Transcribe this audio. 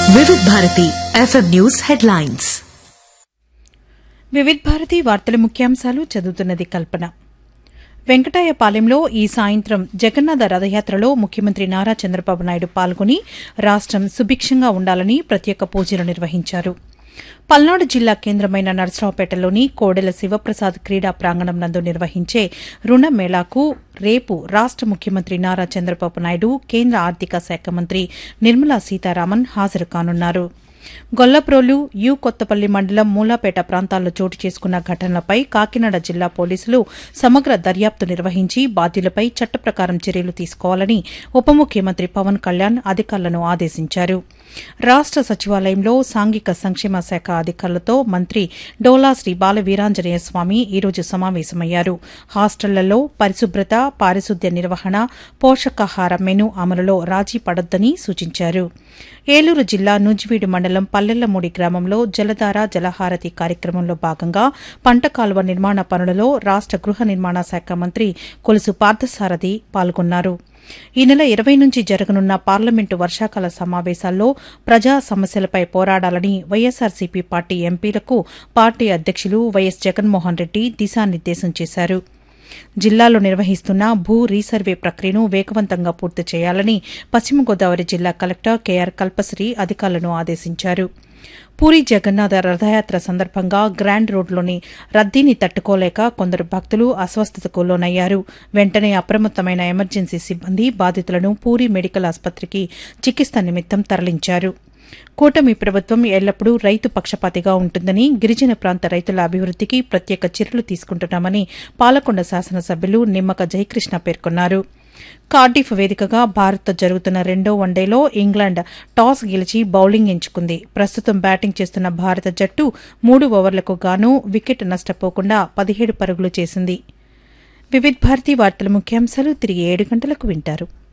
వివిధ Bharati FM news headlines Vividh Bharati వార్తల ముఖ్యాంశాలు చదువుతున్నది కల్పన వెంకటాయపాలెంలో ఈ సాయంత్రం జగన్నాథ రథయాత్రలో ముఖ్యమంత్రి నారా చంద్రబాబు నాయుడు పాల్గొని రాష్టం సుభిక్షంగా ఉండాలని ప్రత్యేక పూజలు నిర్వహించారు పల్నాడు జిల్లా కేంద్రమైన నర్సరావుపేటలోని కోడెల శివప్రసాద్ క్రీడా ప్రాంగణం నందు నిర్వహించే రుణ మేళాకు రేపు రాష్ట ముఖ్యమంత్రి నారా చంద్రబాబు నాయుడు కేంద్ర ఆర్థిక శాఖ మంత్రి నిర్మలా సీతారామన్ హాజరు కానున్నారు గొల్లప్రోలు యు కొత్తపల్లి మండలం మూలాపేట ప్రాంతాల్లో చోటు చేసుకున్న ఘటనలపై కాకినాడ జిల్లా పోలీసులు సమగ్ర దర్యాప్తు నిర్వహించి బాధ్యులపై చట్ట ప్రకారం చర్యలు తీసుకోవాలని ఉప ముఖ్యమంత్రి పవన్ కళ్యాణ్ అధికారులను ఆదేశించారు రాష్ట సచివాలయంలో సాంఘిక సంక్షేమ శాఖ అధికారులతో మంత్రి డోలా శ్రీ బాల వీరాంజనేయ స్వామి ఈరోజు సమావేశమయ్యారు హాస్టళ్లలో పరిశుభ్రత పారిశుద్ధ్య నిర్వహణ పోషకాహార మెను అమలులో రాజీ పడొద్దని సూచించారు ఏలూరు జిల్లా నూజివీడు మండలం పల్లెల్లమూడి గ్రామంలో జలధార జలహారతి కార్యక్రమంలో భాగంగా పంట కాలువ నిర్మాణ పనులలో రాష్ట గృహ నిర్మాణ శాఖ మంత్రి కొలుసు పార్థసారథి పాల్గొన్నారు ఈ నెల ఇరవై నుంచి జరగనున్న పార్లమెంటు వర్షాకాల సమావేశాల్లో ప్రజా సమస్యలపై పోరాడాలని వైఎస్సార్సీపీ పార్టీ ఎంపీలకు పార్టీ అధ్యకులు వైఎస్ జగన్మోహన్ రెడ్డి దిశానిర్దేశం చేశారు జిల్లాలో నిర్వహిస్తున్న భూ రీసర్వే ప్రక్రియను వేగవంతంగా పూర్తి చేయాలని పశ్చిమ గోదావరి జిల్లా కలెక్టర్ కెఆర్ కల్పశ్రీ అధికారులను ఆదేశించారు పూరి జగన్నాథ రథయాత్ర సందర్భంగా గ్రాండ్ రోడ్లోని రద్దీని తట్టుకోలేక కొందరు భక్తులు అస్వస్థతకు లోనయ్యారు వెంటనే అప్రమత్తమైన ఎమర్జెన్సీ సిబ్బంది బాధితులను పూరి మెడికల్ ఆసుపత్రికి చికిత్స నిమిత్తం తరలించారు కూటమి ప్రభుత్వం ఎల్లప్పుడూ రైతు పక్షపాతిగా ఉంటుందని గిరిజన ప్రాంత రైతుల అభివృద్దికి ప్రత్యేక చర్యలు తీసుకుంటున్నామని పాలకొండ శాసనసభ్యులు నిమ్మక జయకృష్ణ పేర్కొన్నారు కార్డిఫ్ వేదికగా భారత్తో జరుగుతున్న రెండో వన్డేలో ఇంగ్లాండ్ టాస్ గెలిచి బౌలింగ్ ఎంచుకుంది ప్రస్తుతం బ్యాటింగ్ చేస్తున్న భారత జట్టు మూడు ఓవర్లకు గాను వికెట్ నష్టపోకుండా పదిహేడు పరుగులు చేసింది వివిధ్ భారతి వార్తల ముఖ్యాంశాలు తిరిగి ఏడు గంటలకు వింటారు